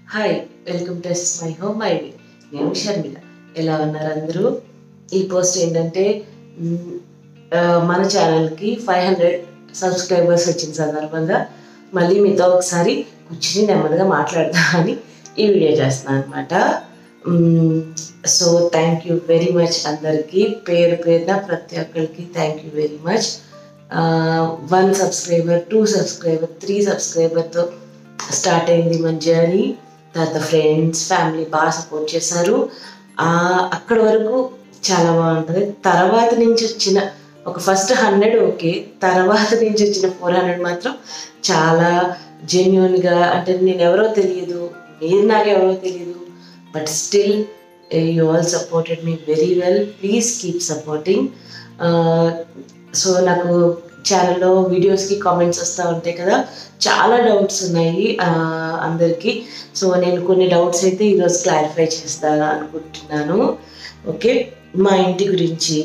hi welcome to my home my way నేను షర్మిల ఎలా ఉన్నారు అందరూ ఈ పోస్ట్ ఏంటంటే మ్, ఆ, మన ఛానల్కి ఫైవ్ హండ్రెడ్ సబ్స్క్రైబర్స్ వచ్చిన సందర్భంగా మళ్ళీ మీతో ఒకసారి కూర్చుని నెమ్మదిగా మాట్లాడదామని ఈ వీడియో చేస్తున్నాను అనమాట so thank you very much అందరికీ పేరు పేరున ప్రతి ఒక్కరికి thank you very much one subscriber two subscriber three సబ్స్క్రైబర్తో స్టార్ట్ అయింది మన జర్నీ తర్వాత ఫ్రెండ్స్ ఫ్యామిలీ బాగా సపోర్ట్ చేశారు ఆ, అక్కడ వరకు చాలా బాగుంటుంది తర్వాత నుంచి వచ్చిన ఒక ఫస్ట్ హండ్రెడ్ ఓకే తర్వాత నుంచి వచ్చిన ఫోర్ హండ్రెడ్ మాత్రం చాలా జెన్యున్గా అంటే నేను ఎవరో తెలియదు మీరు నాకు ఎవరో తెలియదు but still you all supported me very well please keep supporting so నాకు ఛానల్లో వీడియోస్కి కామెంట్స్ వస్తూ ఉంటాయి కదా చాలా డౌట్స్ ఉన్నాయి ఆ, అందరికీ సో నేను కొన్ని డౌట్స్ అయితే ఈరోజు క్లారిఫై చేస్తాను అనుకుంటున్నాను ఓకే మా ఇంటి గురించి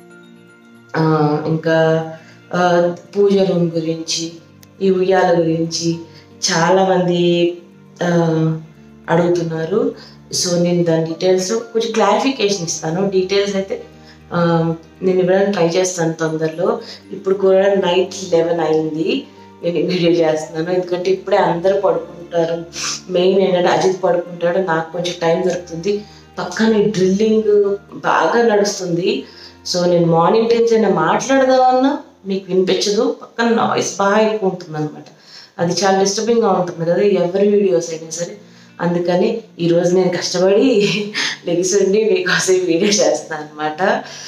ఆ, ఇంకా ఆ, పూజ రూమ్ గురించి ఈ ఉయ్యాల గురించి చాలామంది ఆ, అడుగుతున్నారు సో నేను దాని డీటెయిల్స్ కొంచెం క్లారిఫికేషన్ ఇస్తాను డీటెయిల్స్ అయితే ఆ, నేను ఇవ్వడానికి ట్రై చేస్తాను తొందరలో ఇప్పుడు కూడా నైట్ లెవెన్ అయింది నేను వీడియో చేస్తున్నాను ఎందుకంటే ఇప్పుడే అందరూ పడుకుంటారు మెయిన్ ఏంటంటే అజిత్ పడుకుంటాడు నాకు కొంచెం టైం దొరుకుతుంది పక్కన డ్రిల్లింగ్ బాగా నడుస్తుంది సో నేను మార్నింగ్ టైమ్స్ అయినా మాట్లాడదామన్నా మీకు వినిపించదు పక్కన నాయిస్ బాగా ఎక్కువ ఉంటుంది అనమాట అది చాలా డిస్టర్బింగ్గా ఉంటుంది కదా ఎవరి వీడియోస్ అయినా సరే అందుకని ఈరోజు నేను కష్టపడి లెగిసండి మీకోసం ఈ వీడియో చేస్తాను అనమాట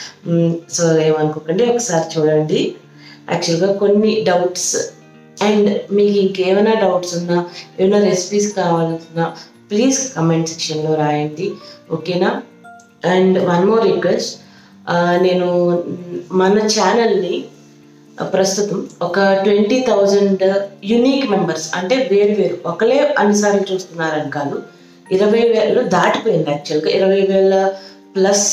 సో ఏమనుకోకండి ఒకసారి చూడండి యాక్చువల్గా కొన్ని డౌట్స్ అండ్ మీకు ఇంకేమైనా డౌట్స్ ఉన్నా ఏమైనా రెసిపీస్ కావాలన్నా ప్లీజ్ కమెంట్ సెక్షన్లో రాయండి ఓకేనా అండ్ వన్ మోర్ రిక్వెస్ట్ నేను మన ఛానల్ని ప్రస్తుతం ఒక ట్వంటీ థౌజండ్ యునీక్ మెంబర్స్ అంటే వేరు వేరు ఒకలే అన్నిసార్లు చూస్తున్నారని కాదు ఇరవై వేలు దాటిపోయింది యాక్చువల్గా ఇరవై వేల ప్లస్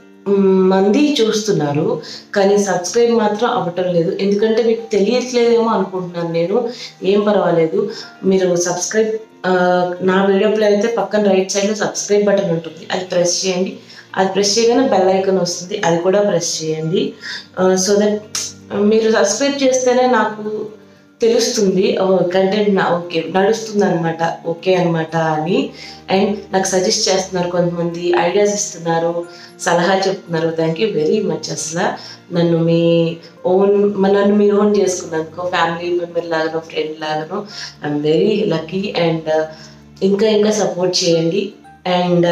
మంది చూస్తున్నారు కానీ సబ్స్క్రైబ్ మాత్రం అవ్వటం లేదు ఎందుకంటే మీకు తెలియట్లేదేమో అనుకుంటున్నాను నేను ఏం పర్వాలేదు మీరు సబ్స్క్రైబ్ నా వీడియోలో అయితే పక్కన రైట్ సైడ్లో సబ్స్క్రైబ్ బటన్ ఉంటుంది అది ప్రెస్ చేయండి అది ప్రెస్ చేయగానే బెల్ ఐకాన్ వస్తుంది అది కూడా ప్రెస్ చేయండి సో దట్ మీరు సబ్స్క్రైబ్ చేస్తేనే నాకు తెలుస్తుంది కంటెంట్ నా ఓకే నడుస్తుంది అనమాట ఓకే అనమాట అని అండ్ నాకు సజెస్ట్ చేస్తున్నారు కొంతమంది ఐడియాస్ ఇస్తున్నారు సలహా చెప్తున్నారు థ్యాంక్ యూ వెరీ మచ్ అసలు నన్ను మీ ఓన్ నన్ను మీరు ఓన్ చేసుకున్నాను ఫ్యామిలీ మెంబర్ లాగానో ఫ్రెండ్ లాగానో ఐఎమ్ వెరీ లక్కీ అండ్ ఇంకా ఇంకా సపోర్ట్ చేయండి అండ్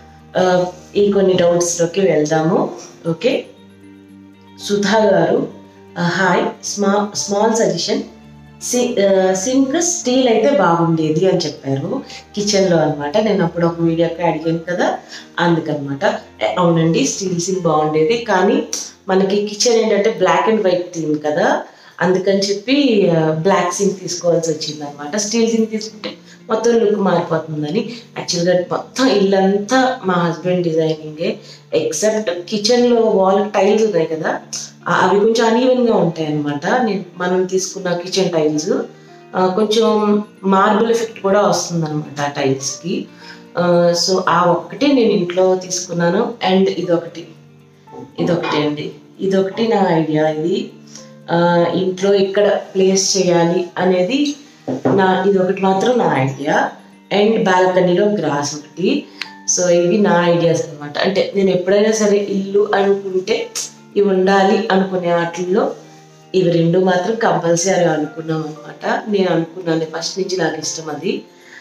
ఈ కొన్ని డౌట్స్లోకి వెళ్దాము ఓకే సుధా గారు హాయ్ స్మా స్మాల్ సజెషన్ సింక్ స్టీల్ అయితే బాగుండేది అని చెప్పారు కిచెన్లో అనమాట నేను అప్పుడు ఒక వీడియోకి అడిగాను కదా అందుకనమాట అవునండి స్టీల్ సింక్ బాగుండేది కానీ మనకి కిచెన్ ఏంటంటే బ్లాక్ అండ్ వైట్ థీమ్ కదా అందుకని చెప్పి బ్లాక్ సింక్ తీసుకోవాల్సి వచ్చింది అనమాట స్టీల్ సింక్ తీసుకుంటే మొత్తం లుక్ మారిపోతుందని యాక్చువల్గా మొత్తం ఇల్లంతా మా హస్బెండ్ డిజైనింగే ఎక్సెప్ట్ కిచెన్లో వాల్ టైల్స్ ఉన్నాయి కదా ఆ- అవి కొంచెం అనీవెన్గా ఉంటాయి అనమాట నేను మనం తీసుకున్న కిచెన్ టైల్స్ కొంచెం మార్బుల్ ఎఫెక్ట్ కూడా వస్తుంది అనమాట ఆ టైల్స్కి సో ఆ ఒక్కటి నేను ఇంట్లో తీసుకున్నాను అండ్ ఇదొకటి ఇదొకటి అండి ఇదొకటి నా ఐడియా ఇది ఆ, ఇంట్లో ఇక్కడ ప్లేస్ చేయాలి అనేది నా ఇది ఒకటి మాత్రం నా ఐడియా అండ్ బాల్కనీలో గ్రాస్ ఒకటి సో ఇవి నా ఐడియాస్ అనమాట అంటే నేను ఎప్పుడైనా సరే ఇల్లు అనుకుంటే ఇవి ఉండాలి అనుకునే వాటిల్లో ఇవి రెండు మాత్రం కంపల్సరీ అనుకున్నాం అనమాట నేను అనుకున్నాను ఫస్ట్ నుంచి నాకు ఇష్టం అది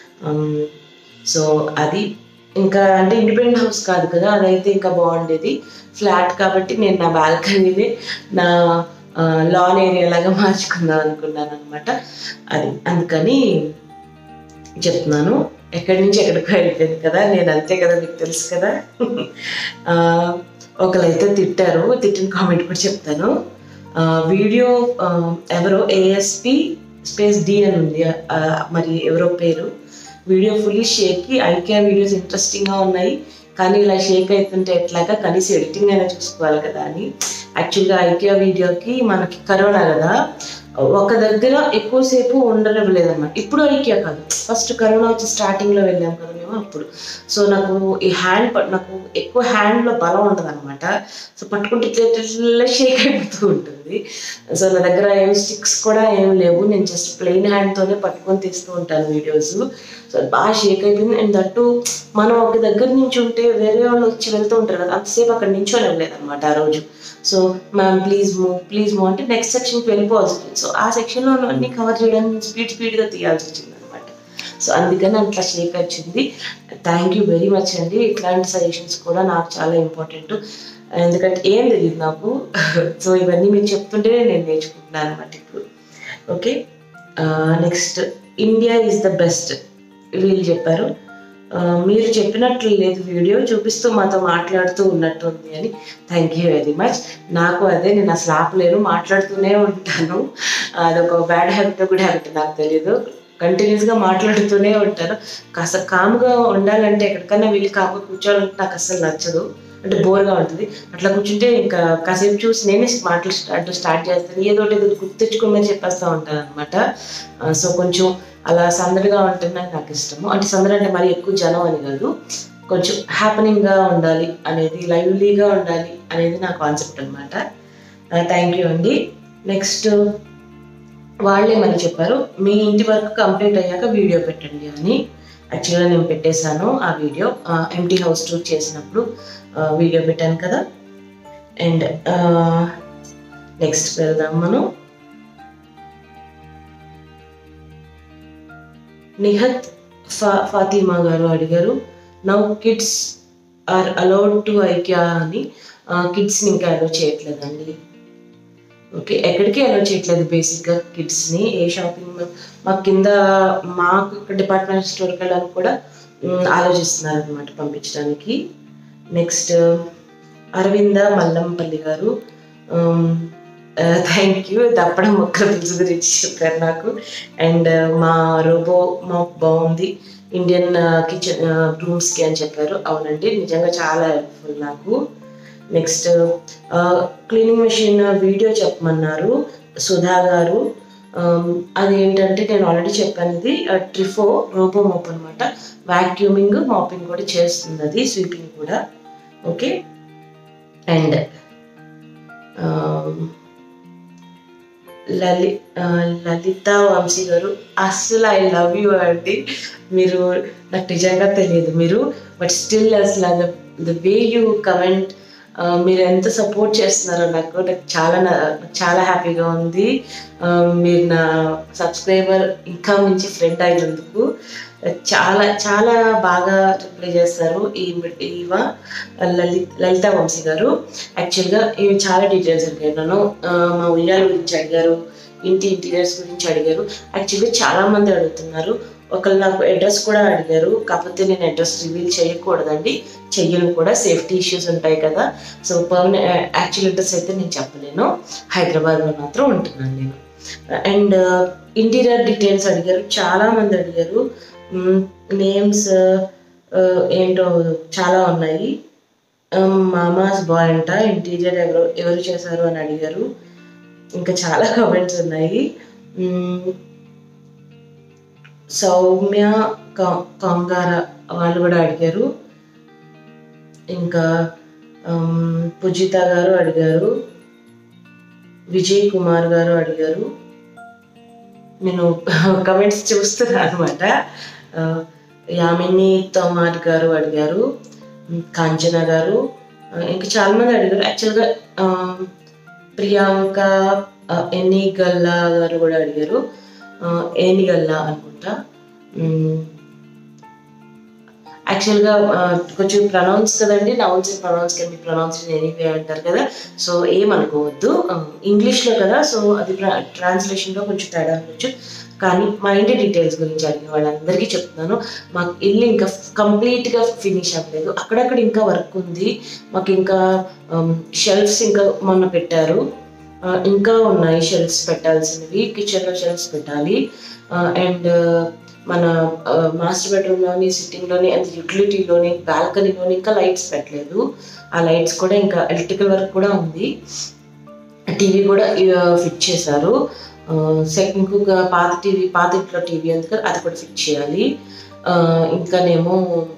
సో అది ఇంకా అంటే ఇండిపెండెంట్ హౌస్ కాదు కదా అదైతే ఇంకా బాగుండేది ఫ్లాట్ కాబట్టి నేను నా బాల్కనీని నా లాన్ ఏరియా లాగా మార్చుకుందాం అనుకున్నాను అనమాట అది అందుకని చెప్తున్నాను ఎక్కడి నుంచి ఎక్కడికి వెళ్ళిపోయింది కదా నేను అంతే కదా మీకు తెలుసు కదా ఆ, ఒకరైతే తిట్టారు తిట్టిన కామెంట్ కూడా చెప్తాను ఆ, వీడియో ఆ, ఎవరో ఏఎస్పి స్పేస్ డి అని ఉంది ఆ, మరి ఎవరో పేరు వీడియో ఫుల్లీ షేక్కి ఐకే వీడియోస్ ఇంట్రెస్టింగ్గా ఉన్నాయి కానీ ఇలా షేక్ అవుతుంటే ఎట్లాగా కనీసం ఎడిటింగ్ అయినా చూసుకోవాలి కదా అని యాక్చువల్గా ఐకియా వీడియోకి మనకి కరోనా కదా ఒక దగ్గర ఎక్కువసేపు ఉండలేదన్నమాట ఇప్పుడు ఐక్య కాదు ఫస్ట్ కరోనా వచ్చి స్టార్టింగ్లో వెళ్ళాం కదా మేము అప్పుడు సో నాకు ఈ హ్యాండ్ ప- నాకు ఎక్కువ హ్యాండ్లో బలం ఉండదు అనమాట సో పట్టుకుంటే ఇట్లా షేక్ అయిపోతూ ఉంటుంది సో నా దగ్గర ఏం స్టిక్స్ కూడా ఏం లేవు నేను జస్ట్ ప్లెయిన్ హ్యాండ్తోనే పట్టుకొని తీస్తూ ఉంటాను వీడియోస్ సో బాగా షేక్ అయిపోయింది అండ్ దట్టు మనం ఒక దగ్గర నుంచి ఉంటే వేరే వాళ్ళు వచ్చి వెళ్తూ ఉంటారు కదా అంతసేపు అక్కడ నించొని వెళ్ళలేదు అనమాట ఆ రోజు so ma'am please move please move అంటే నెక్స్ట్ సెక్షన్కి వెళ్ళిపోవాల్సి వచ్చింది సో ఆ సెక్షన్లో అన్ని కవర్ చేయడానికి స్పీడ్ స్పీడ్గా తీయాల్సి వచ్చింది అనమాట సో అందుకని అట్లా షేక్ వచ్చింది థ్యాంక్ యూ వెరీ మచ్ అండి ఇట్లాంటి సజెషన్స్ కూడా నాకు చాలా ఇంపార్టెంట్ ఎందుకంటే ఏం తెలియదు నాకు సో ఇవన్నీ మీరు చెప్తుంటే నేను నేర్చుకుంటున్నాను అనమాట ఇప్పుడు okay next India is the best వీళ్ళు చెప్పారు ఆ, మీరు చెప్పినట్లు లేదు వీడియో చూపిస్తూ మాతో మాట్లాడుతూ ఉన్నట్టు ఉంది అని థ్యాంక్ యూ వెరీ మచ్ నాకు అదే నేను అసలు ఆపలేను మాట్లాడుతూనే ఉంటాను అదొక బ్యాడ్ హ్యాబిట్ గుడ్ హ్యాబిట్ నాకు తెలియదు కంటిన్యూస్గా మాట్లాడుతూనే ఉంటాను కాస్త కామ్గా ఉండాలంటే ఎక్కడికన్నా వెళ్ళి కామ్గా కూర్చోవాలంటే నాకు అసలు నచ్చదు అంటే బోర్గా ఉంటుంది అట్లా కూర్చుంటే ఇంకా కాసేపు చూసి నేనే మాటలు స్టార్ట్ స్టార్ట్ చేస్తాను ఏదో ఒకటి ఏదో గుర్తు తెచ్చుకోమని చెప్పేస్తూ ఉంటాను అనమాట సో కొంచెం అలా సందడిగా ఉంటేనే నాకు ఇష్టము అంటే సందడి అంటే మరి ఎక్కువ జనం అని కాదు కొంచెం హ్యాపెనింగ్గా ఉండాలి అనేది లైవ్లీగా ఉండాలి అనేది నా కాన్సెప్ట్ అనమాట థ్యాంక్ యూ అండి నెక్స్ట్ వాళ్ళే మళ్ళీ చెప్పారు మీ ఇంటి వర్క్ కంప్లీట్ అయ్యాక వీడియో పెట్టండి అని యాక్చువల్గా నేను పెట్టేశాను ఆ వీడియో ఎంటీ హౌస్ టూర్ చేసినప్పుడు వీడియో పెట్టాను కదా అండ్ నెక్స్ట్ వెళ్దాం మనం నిహత్ ఫా ఫాతిమా గారు అడిగారు now kids are allowed to ఐక్యా అని కిడ్స్ని ఇంకా అలౌ చేయట్లేదండి ఓకే ఎక్కడికి అలౌ చేయట్లేదు బేసిక్గా కిడ్స్ని ఏ షాపింగ్ మా కింద మాకు ఇక్కడ డిపార్ట్మెంట్ స్టోర్కి వెళ్ళడానికి కూడా మ్, ఆలోచిస్తున్నారు అనమాట పంపించడానికి నెక్స్ట్ అరవింద మల్లంపల్లి గారు థ్యాంక్ యూ దప్పడం మొక్కల పులుసు గురించి చెప్పారు నాకు అండ్ మా రోబో మాప్ బాగుంది ఇండియన్ కిచెన్ రూమ్స్కి అని చెప్పారు అవునండి నిజంగా చాలా హెల్ప్ఫుల్ నాకు నెక్స్ట్ క్లీనింగ్ మెషిన్ వీడియో చెప్పమన్నారు సుధా గారు Um, అది ఏంటంటే నేను ఆల్రెడీ చెప్పాను ఇది ట్రిఫో రోబో మోప్ అనమాట వాక్యూమింగ్ మాపింగ్ కూడా చేస్తుంది అది స్వీపింగ్ కూడా ఓకే అండ్ లలి ఆ, లలిత వంశీ గారు అస్సలు ఐ లవ్ యూ అండి మీరు నాకు నిజంగా తెలియదు మీరు బట్ స్టిల్ అసలు ద వే యూ కమెంట్ మీరు ఎంత సపోర్ట్ చేస్తున్నారో నాకు నాకు చాలా నా- నాకు చాలా హ్యాపీగా ఉంది ఆ, మీరు నా సబ్స్క్రైబర్ ఇంకా మించి ఫ్రెండ్ అయినందుకు చాలా చాలా బాగా రిప్లై చేస్తారు ఈ ఈవ లలిత లలిత వంశీ గారు యాక్చువల్గా ఇవి చాలా డీటెయిల్స్ అడిగారు నన్ను ఆ, మా ఉయ్యాల గురించి అడిగారు ఇంటి ఇంటీరియర్స్ గురించి అడిగారు యాక్చువల్గా చాలా మంది అడుగుతున్నారు ఒకళ్ళు నాకు అడ్రస్ కూడా అడిగారు కాకపోతే నేను అడ్రస్ రివీల్ చేయకూడదండి చెయ్యను కూడా సేఫ్టీ ఇష్యూస్ ఉంటాయి కదా సో పర్మనెంట్ యాక్చువల్ అడ్రస్ అయితే నేను చెప్పలేను హైదరాబాద్లో మాత్రం ఉంటున్నాను నేను అండ్ ఇంటీరియర్ డీటెయిల్స్ అడిగారు చాలా మంది అడిగారు నేమ్స్ ఏంటో చాలా ఉన్నాయి మామాస్ బాయ్ అంట ఇంటీరియర్ ఎవరు ఎవరు చేశారు అని అడిగారు ఇంకా చాలా కమెంట్స్ ఉన్నాయి మ్మ్, సౌమ్య కా- కాంగార వాళ్ళు కూడా అడిగారు ఇంకా ఆమ్, పూజిత గారు అడిగారు విజయ్ కుమార్ గారు అడిగారు నేను కమెంట్స్ చూస్తున్నాను అనమాట యామిని తోమార్ గారు అడిగారు ఉమ్, కాంచన గారు ఆ, ఇంకా చాలా మంది అడిగారు యాక్చువల్గా ఆ, ప్రియాంక ఆ, ఎన్నిగల్లా గారు కూడా అడిగారు ఆ, ఏనిగల్లా అనుకుంటా ఉమ్, యాక్చువల్గా ఆ, కొంచెం ప్రొనౌన్స్ కదండి nouns pronounce can be pronounce in anyway అంటారు కదా సో ఏమనుకోవద్దు ఆ, ఇంగ్లీష్లో కదా సో అది ట్రాన్స్లేషన్లో కొంచెం తేడా ఉండొచ్చు కానీ మా ఇంటి డీటెయిల్స్ గురించి అడిగిన వాళ్ళందరికీ చెప్తున్నాను మాకు ఇల్లు ఇంకా కంప్లీట్గా ఫినిష్ అవ్వలేదు అక్కడక్కడ ఇంకా వర్క్ ఉంది మాకు ఇంకా షెల్ఫ్స్ ఇంకా మొన్న పెట్టారు ఆ, ఇంకా ఉన్నాయి షెల్ఫ్స్ పెట్టాల్సినవి కిచెన్లో షెల్ఫ్స్ పెట్టాలి అండ్ మన మాస్టర్ బెడ్రూమ్లోని సిట్టింగ్లోని అండ్ యూటిలిటీలోని బాల్కనీలోని ఇంకా లైట్స్ పెట్టలేదు ఆ లైట్స్ కూడా ఇంకా ఎలక్ట్రికల్ వర్క్ కూడా ఉంది టీవీ కూడా ఫిట్ చేశారు సెకండ్ ఇంకొక పాత టీవీ పాత ఇంట్లో టీవీ ఉంది కదా అది కూడా ఫిట్ చేయాలి ఆ, ఇంకానేమో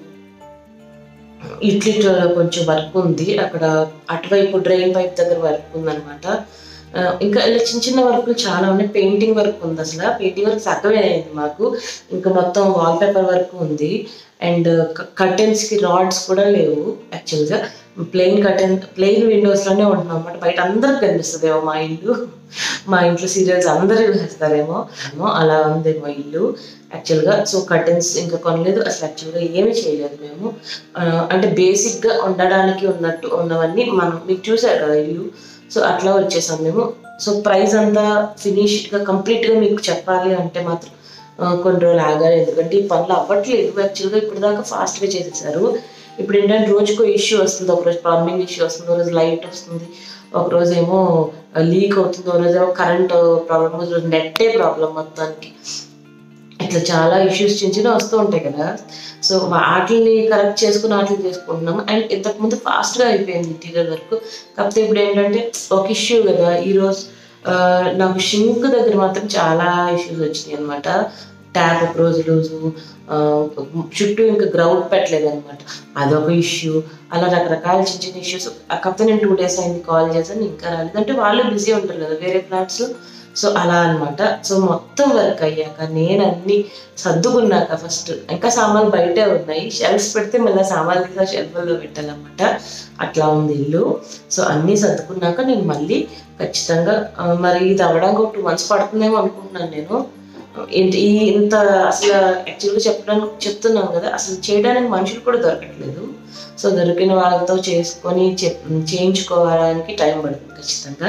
ఇట్లీలో కొంచెం వర్క్ ఉంది అక్కడ అటువైపు డ్రైన్ పైప్ దగ్గర వర్క్ ఉందన్నమాట ఆ, ఇంకా ఇలా చిన్న చిన్న వర్క్లు చాలా ఉన్నాయి పెయింటింగ్ వర్క్ ఉంది అసలు పెయింటింగ్ వర్క్ సగమే అయింది మాకు ఇంకా మొత్తం వాల్ పేపర్ వర్క్ ఉంది అండ్ కర్టెన్స్ కి రాడ్స్ కూడా లేవు యాక్చువల్గా ప్లెయిన్ కర్టెన్ ప్లెయిన్ విండోస్ లోనే ఉంటున్నాం అన్నమాట బయట అందరికి కనిపిస్తుందేమో మా ఇల్లు మా ఇంట్లో సీరియల్స్ అందరూ వేస్తారేమో ఏమో అలా ఉందేమో ఇల్లు యాక్చువల్గా సో కర్టెన్స్ ఇంకా కొనలేదు అసలు యాక్చువల్గా ఏమీ చేయలేదు మేము ఆ, అంటే బేసిక్గా ఉండడానికి ఉన్నట్టు ఉన్నవన్నీ మనం మీకు చూసారు కదా ఇల్లు సో అట్లా వచ్చేసాం మేము సో ప్రైస్ అంతా ఫినిష్డ్గా కంప్లీట్గా మీకు చెప్పాలి అంటే మాత్రం ఆ, కొన్ని రోజులు ఆగాలి ఎందుకంటే ఈ పనులు అవ్వట్లేదు యాక్చువల్గా ఇప్పుడు దాకా ఫాస్ట్గా చేసేసారు ఇప్పుడు ఏంటంటే రోజుకో ఇష్యూ వస్తుంది ఒకరోజు ప్లంబింగ్ ఇష్యూ వస్తుంది ఒకరోజు లైట్ వస్తుంది ఒకరోజు ఏమో లీక్ అవుతుంది ఒకరోజు ఏమో కరెంట్ ప్రాబ్లం ఒకరోజు నెట్టే ప్రాబ్లం మొత్తానికి ఇట్లా చాలా ఇష్యూస్ చిన్న చిన్న వస్తూ ఉంటాయి కదా సో వాటిని కరెక్ట్ చేసుకుని వాటిని చేసుకుంటున్నాము అండ్ ఇంతకుముందు ఫాస్ట్గా అయిపోయింది ఇంటీరియర్ వర్క్ కాకపోతే ఇప్పుడు ఏంటంటే ఒక ఇష్యూ కదా ఈరోజు ఆ, నాకు షింక్ దగ్గర మాత్రం చాలా ఇష్యూస్ వచ్చినాయి అనమాట ట్యాప్ ఒక రోజు లూజు ఆ, చుట్టూ ఇంకా గ్రౌండ్ పెట్టలేదు అనమాట అదొక ఇష్యూ అలా రకరకాల చిన్న చిన్న ఇష్యూస్ కాకపోతే నేను టూ డేస్ అయింది కాల్ చేశాను ఇంకా రాలేదు అంటే వాళ్ళు బిజీ ఉంటారు కదా వేరే ఫ్లాట్స్ సో అలా అన్నమాట సో మొత్తం వర్క్ అయ్యాక నేను అన్ని సర్దుకున్నాక ఫస్ట్ ఇంకా సామాన్లు బయటే ఉన్నాయి షెల్ఫ్స్ పెడితే మళ్ళీ సామాన్లు తీసి షెల్ఫ్లో పెట్టాలన్నమాట అట్లా ఉంది ఇల్లు సో అన్నీ సర్దుకున్నాక నేను మళ్ళీ ఖచ్చితంగా ఆ, మరి ఇది అవ్వడానికి ఒక టూ మంత్స్ పడుతుందేమో అనుకుంటున్నాను నేను ఏంటి ఈ ఇంత అసలు యాక్చువల్గా చెప్పడానికి చెప్తున్నాం కదా అసలు చేయడానికి మనుషులు కూడా దొరకట్లేదు సో దొరికిన వాళ్ళతో చేసుకొని చెప్ చేయించుకోవడానికి టైం పడుతుంది ఖచ్చితంగా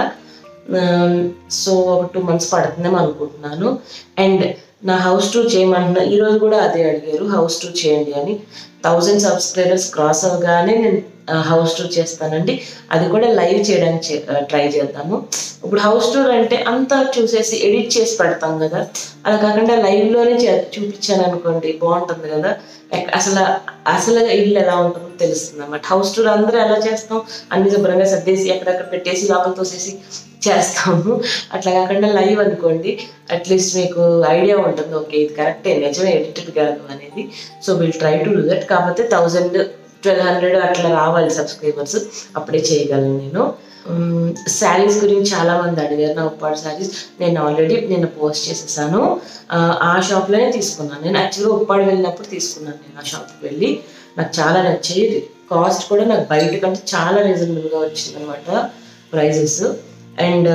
సో ఒక టూ మంత్స్ పడుతుందేమో అనుకుంటున్నాను అండ్ నా హౌస్ టూర్ చేయమంటున్నా ఈ రోజు కూడా అదే అడిగారు హౌస్ టూర్ చేయండి అని థౌజండ్ సబ్స్క్రైబర్స్ క్రాస్ అవగానే నేను హౌస్ టూర్ చేస్తానండి అది కూడా లైవ్ చేయడానికి ట్రై చేద్దాము ఇప్పుడు హౌస్ టూర్ అంటే అంతా చూసేసి ఎడిట్ చేసి పెడతాం కదా అలా కాకుండా లైవ్లోనే చూపించాను అనుకోండి బాగుంటుంది కదా ఎక్- అసలు అసలు ఇల్లు ఎలా ఉంటుందో తెలుస్తుంది అన్నమాట హౌస్ టూర్ అందరూ ఎలా చేస్తాం అన్ని శుభ్రంగా సర్దేసి ఎక్కడెక్కడ పెట్టేసి లోపల తోసేసి చేస్తాము అట్లా కాకుండా లైవ్ అనుకోండి అట్లీస్ట్ మీకు ఐడియా ఉంటుంది ఓకే ఇది కరెక్టే నిజమే ఎడిటెడ్ కాదు అనేది so will try to do that కాకపోతే థౌజండ్ ట్వెల్వ్ హండ్రెడ్ అట్లా రావాలి సబ్స్క్రైబర్స్ అప్పుడే చేయగలను నేను శారీస్ గురించి చాలా మంది అడిగారు నా ఉప్పాడు శారీస్ నేను ఆల్రెడీ నేను పోస్ట్ చేసేసాను ఆ, ఆ షాప్లోనే తీసుకున్నాను నేను యాక్చువల్గా ఉప్పాడు వెళ్ళినప్పుడు తీసుకున్నాను నేను ఆ షాప్కి వెళ్ళి నాకు చాలా నచ్చాయి కాస్ట్ కూడా నాకు బయట కంటే చాలా రీజనబుల్గా వచ్చింది అనమాట ప్రైజెస్ అండ్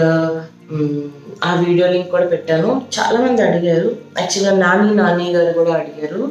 ఆ వీడియో లింక్ కూడా పెట్టాను చాలా మంది అడిగారు యాక్చువల్గా నాని నాని గారు కూడా అడిగారు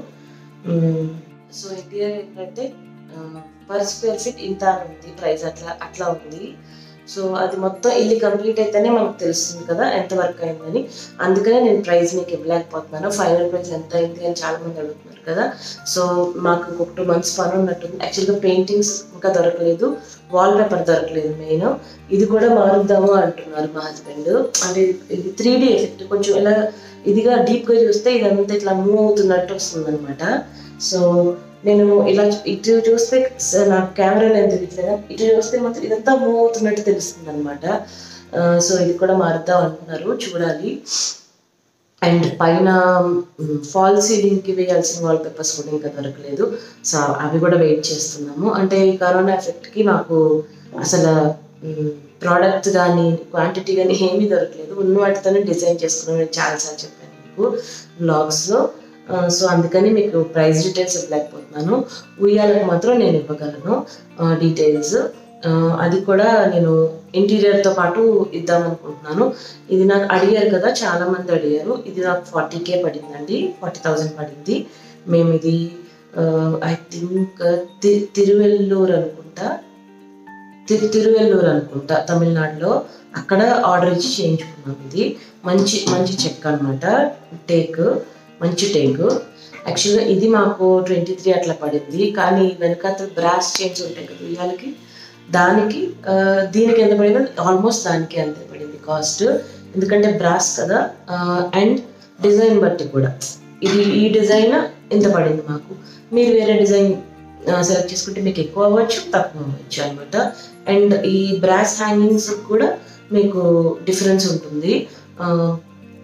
సో ఇంటీరియర్ ఏంటంటే పర్ స్క్వేర్ ఫీట్ ఇంత అని ఉంది ప్రైస్ అట్లా అట్లా ఉంది సో అది మొత్తం ఇల్లు కంప్లీట్ అయితేనే మనకు తెలుస్తుంది కదా ఎంత వర్క్ అయిందని అందుకనే నేను ప్రైస్ మీకు ఇవ్వలేకపోతున్నాను ఫైనల్ ప్రైస్ ఎంత అయింది అని చాలా మంది అడుగుతున్నారు కదా సో మాకు ఒక టూ మంత్స్ పని ఉన్నట్టుంది యాక్చువల్గా పెయింటింగ్స్ ఇంకా దొరకలేదు వాల్ పేపర్ దొరకలేదు మెయిన్ ఇది కూడా మారుద్దాము అంటున్నారు మా హస్బెండ్ అంటే ఇది త్రీ డీ ఎఫెక్ట్ కొంచెం ఇలా ఇదిగా డీప్గా చూస్తే ఇదంతా ఇట్లా మూవ్ అవుతున్నట్టు వస్తుంది అనమాట సో నేను ఇలా ఇటు చూస్తే స- నాకు కెమెరాలో ఏం తెలియట్లేదు ఇటు చూస్తే మాత్రం ఇదంతా మూవ్ అవుతున్నట్టు తెలుస్తుంది అనమాట సో ఇది కూడా మారుద్దాం అంటున్నారు చూడాలి అండ్ పైన ఫాల్ సీలింగ్కి వేయాల్సిన వాల్ పేపర్స్ కూడా ఇంకా దొరకలేదు సో అవి కూడా వెయిట్ చేస్తున్నాము అంటే ఈ కరోనా ఎఫెక్ట్కి నాకు అసలు ప్రోడక్ట్ కానీ క్వాంటిటీ కానీ ఏమీ దొరకలేదు ఉన్న వాటితోనే డిజైన్ చేసుకున్నాను నేను చాలాసార్లు చెప్పాను మీకు బ్లాగ్స్లో సో అందుకని మీకు ప్రైస్ డీటెయిల్స్ ఇవ్వలేకపోతున్నాను ఉయ్యాలకు మాత్రం నేను ఇవ్వగలను డీటెయిల్స్ అది కూడా నేను ఇంటీరియర్తో పాటు ఇద్దాం అనుకుంటున్నాను ఇది నాకు అడిగారు కదా చాలా మంది అడిగారు ఇది నాకు ఫార్టీ కే పడిందండి ఫార్టీ థౌజండ్ పడింది మేము ఇది ఐ థింక్ తి తిరువెల్లూరు అనుకుంటా తిరు తిరువెల్లూరు అనుకుంటా తమిళనాడులో అక్కడ ఆర్డర్ ఇచ్చి చేయించుకున్నాం ఇది మంచి మంచి చెక్ అనమాట టేక్ మంచి టేక్ యాక్చువల్గా ఇది మాకు ట్వంటీ త్రీ అట్లా పడింది కానీ వెనకాల బ్రాస్ చైన్స్ ఉంటాయి కదా ఉయ్యాలకి దానికి ఆ, దీనికి ఎంత పడిందో ఆల్మోస్ట్ దానికి అంతే పడింది కాస్ట్ ఎందుకంటే బ్రాస్ కదా అండ్ డిజైన్ బట్టి కూడా ఇది ఈ డిజైన్ ఇంత పడింది మాకు మీరు వేరే డిజైన్ సెలెక్ట్ చేసుకుంటే మీకు ఎక్కువ అవ్వచ్చు తక్కువ అవ్వచ్చు అనమాట అండ్ ఈ బ్రాస్ హ్యాంగింగ్స్ కూడా మీకు డిఫరెన్స్ ఉంటుంది ఆ,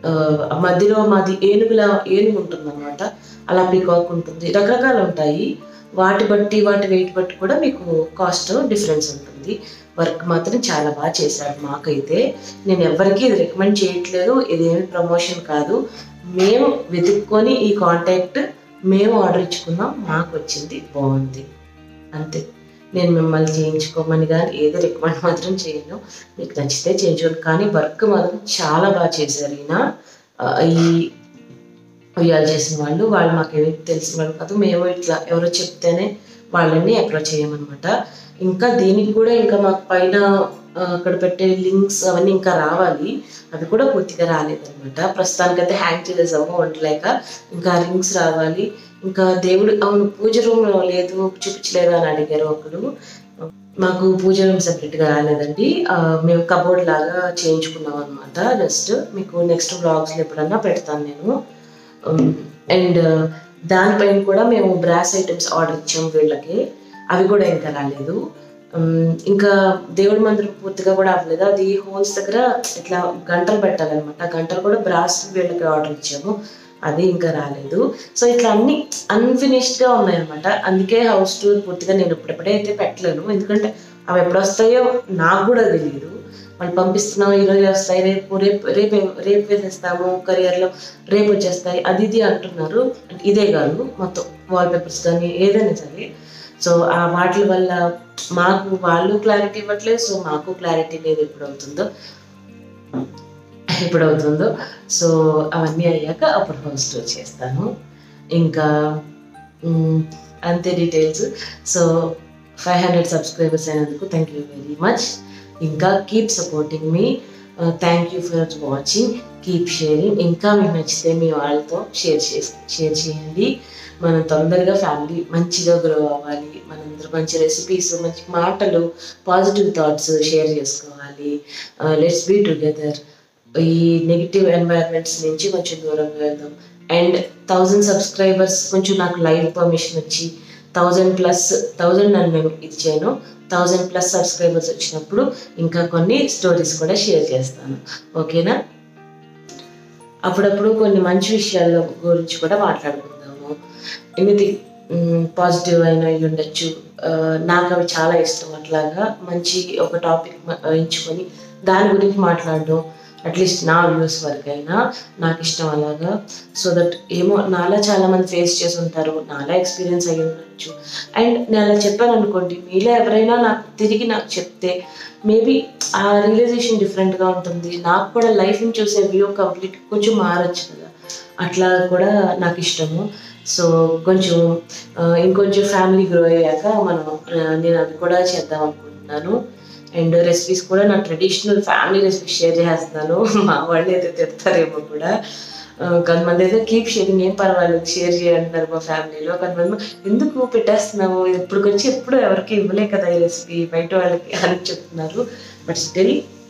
ఆ, మధ్యలో మాది ఏనుగులా ఏనుగు ఉంటుంది అనమాట అలా పీకాక్ ఉంటుంది రకరకాలు ఉంటాయి వాటి బట్టి వాటి వెయిట్ బట్టి కూడా మీకు కాస్ట్ డిఫరెన్స్ ఉంటుంది వర్క్ మాత్రం చాలా బాగా చేశాడు మాకైతే నేను ఎవరికి ఇది రికమెండ్ చేయట్లేదు ఇదేమి ప్రమోషన్ కాదు మేము వెతుక్కొని ఈ కాంటాక్ట్ మేము ఆర్డర్ ఇచ్చుకున్నాం మాకు వచ్చింది బాగుంది అంతే నేను మిమ్మల్ని చేయించుకోమని కానీ ఏది రికమెండ్ మాత్రం చేయను మీకు నచ్చితే చేయించుకోండి కానీ వర్క్ మాత్రం చాలా బాగా చేశారు ఈయన ఆ, ఈ ఉయ్యాలు చేసిన వాళ్ళు వాళ్ళు మాకేమి తెలిసిన వాళ్ళు కాదు మేము ఇట్లా ఎవరో చెప్తేనే వాళ్ళని అప్రోచ్ చేయమన్నమాట ఇంకా దీనికి కూడా ఇంకా మాకు పైన ఆ, అక్కడ పెట్టే లింక్స్ అవన్నీ ఇంకా రావాలి అవి కూడా పూర్తిగా రాలేదన్నమాట ప్రస్తుతానికైతే హ్యాంగ్ చేసేసాము వంటలేక ఇంకా రింగ్స్ రావాలి ఇంకా దేవుడు అవును పూజ రూమ్ లేదు చూపించలేదు అని అడిగారు ఒకరు మాకు పూజ రూమ్ సెపరేట్గా రాలేదండి ఆ, మేము కబోర్డ్ లాగా చేయించుకున్నాం అనమాట జస్ట్ మీకు నెక్స్ట్ బ్లాగ్స్లో ఎప్పుడన్నా పెడతాను నేను అండ్ దానిపైన కూడా మేము బ్రాస్ ఐటమ్స్ ఆర్డర్ ఇచ్చాము వీళ్ళకి అవి కూడా ఇంకా రాలేదు ఉమ్, ఇంకా దేవుడి మందిరం పూర్తిగా కూడా అవ్వలేదు అది హోల్స్ దగ్గర ఇట్లా గంటలు పెట్టాలన్నమాట గంటలు కూడా బ్రాస్ వీళ్ళకి ఆర్డర్ ఇచ్చాము అది ఇంకా రాలేదు సో ఇట్లా అన్ని అన్ఫినిష్డ్ గా ఉన్నాయన్నమాట అందుకే హౌస్ టూర్ పూర్తిగా నేను ఇప్పుడప్పుడే అయితే పెట్టలేను ఎందుకంటే అవి ఎప్పుడు వస్తాయో నాకు కూడా తెలియదు వాళ్ళు పంపిస్తున్నాం ఈరోజు వస్తాయి రేపు రేపు రేపు రేపు వేసేస్తాము కరియర్లో రేపు వచ్చేస్తాయి అది ఇది అంటున్నారు ఇదే కాదు మొత్తం వాల్ పేపర్స్ కానీ ఏదైనా సరే సో ఆ వాటి వల్ల మాకు వాళ్ళు క్లారిటీ ఇవ్వట్లేదు సో మాకు క్లారిటీ లేదు ఎప్పుడు అవుతుందో ఎప్పుడు అవుతుందో సో అవన్నీ అయ్యాక అప్పుడు హోస్ట్ చేస్తాను ఇంకా మ్, అంతే details so five hundred subscribers అయినందుకు థ్యాంక్ యూ వెరీ మచ్ ఇంకా కీప్ సపోర్టింగ్ మీ thank you for watching keep sharing ఇంకా మీకు నచ్చితే మీ వాళ్ళతో షేర్ చేసి షేర్ చేయండి మనం తొందరగా ఫ్యామిలీ మంచిగా గ్రో అవ్వాలి మనందరూ మంచి రెసిపీస్ మంచి మాటలు పాజిటివ్ థాట్స్ షేర్ చేసుకోవాలి లెట్స్ బీ టుగెదర్ ఈ నెగిటివ్ ఎన్వైరన్మెంట్స్ నుంచి కొంచెం దూరంగా వెళ్దాం అండ్ థౌజండ్ సబ్స్క్రైబర్స్ కొంచెం నాకు లైవ్ పర్మిషన్ వచ్చి థౌజండ్ ప్లస్ థౌజండ్ అని నేను ఇచ్చాను థౌజండ్ ప్లస్ సబ్స్క్రైబర్స్ వచ్చినప్పుడు ఇంకా కొన్ని స్టోరీస్ కూడా షేర్ చేస్తాను ఓకేనా అప్పుడప్పుడు కొన్ని మంచి విషయాల గురించి కూడా మాట్లాడుకుందాము ఎనిథింగ్ పాజిటివ్ అయిన అయి ఉండొచ్చు ఆ, నాకు అవి చాలా ఇష్టం అట్లాగా మంచి ఒక టాపిక్ ఎంచుకొని దాని గురించి మాట్లాడడం అట్లీస్ట్ నా వ్యూస్ వరకు అయినా నాకు ఇష్టం అలాగా సో దట్ ఏమో నాలా చాలా మంది ఫేస్ చేసి ఉంటారు నాలా ఎక్స్పీరియన్స్ అయ్యి ఉండొచ్చు అండ్ నేను అలా చెప్పాను అనుకోండి మీలో ఎవరైనా నాకు తిరిగి నాకు చెప్తే మేబీ ఆ రియలైజేషన్ డిఫరెంట్గా ఉంటుంది నాకు కూడా లైఫ్ని చూసే వ్యూ కంప్లీట్ కొంచెం మారచ్చు కదా అట్లా కూడా నాకు ఇష్టము సో కొంచెం ఆ, ఇంకొంచెం ఫ్యామిలీ గ్రో అయ్యాక మనం ఆ, నేను అది కూడా చేద్దాం అనుకుంటున్నాను అండ్ రెసిపీస్ కూడా నా ట్రెడిషనల్ ఫ్యామిలీ రెసిపీస్ షేర్ చేస్తున్నాను మా వాళ్ళు అయితే తిడతారేమో కూడా ఆ, కొంతమంది అయితే కీప్ షేరింగ్ ఏం పర్వాలేదు షేర్ చేయంటున్నారు మా ఫ్యామిలీలో కొంతమంది ఎందుకు పెట్టేస్తున్నావు ఎప్పుడు వచ్చి ఎప్పుడు ఎవరికి ఇవ్వలే కదా ఈ రెసిపీ బయట వాళ్ళకి అని చెప్తున్నారు బట్ స్టిల్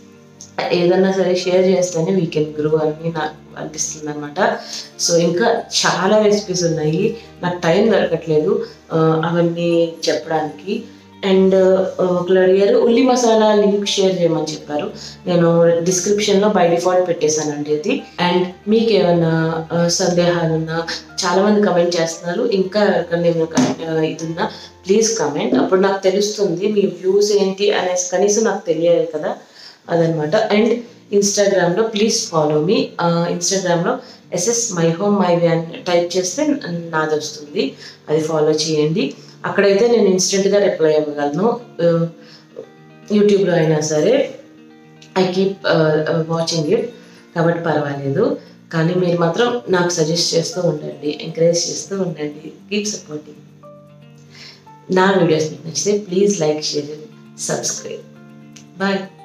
ఏదన్నా సరే షేర్ చేస్తేనే వీ కెన్ గ్రో అని నాకు అనిపిస్తుంది అనమాట సో ఇంకా చాలా రెసిపీస్ ఉన్నాయి నాకు టైం దొరకట్లేదు ఆ, అవన్నీ చెప్పడానికి అండ్ ఒకరు అడిగారు ఉల్లి మసాలా లింక్ షేర్ చేయమని చెప్పారు నేను డిస్క్రిప్షన్లో బై డిఫాల్ట్ పెట్టేశానండి అది అండ్ మీకు ఏమైనా ఆ, సందేహాలు ఉన్నా చాలా మంది కమెంట్ చేస్తున్నారు ఇంకా ఎవరికైనా ఏమైనా ఇది ఉన్నా ప్లీజ్ కమెంట్ అప్పుడు నాకు తెలుస్తుంది మీ వ్యూస్ ఏంటి అనేసి కనీసం నాకు తెలియాలి కదా అదనమాట అండ్ ఇన్స్టాగ్రామ్లో ప్లీజ్ ఫాలో మీ ఇన్స్టాగ్రామ్లో SS my home my way అని టైప్ చేస్తే నాది వస్తుంది అది ఫాలో చేయండి అక్కడైతే నేను ఇన్స్టెంట్గా రిప్లై అవ్వగలను యూట్యూబ్లో అయినా సరే ఐ కీప్ వాచింగ్ ఇట్ కాబట్టి పర్వాలేదు కానీ మీరు మాత్రం నాకు సజెస్ట్ చేస్తూ ఉండండి ఎంకరేజ్ చేస్తూ ఉండండి కీప్ సపోర్టింగ్ నా వీడియోస్ మీకు నచ్చితే please like share subscribe bye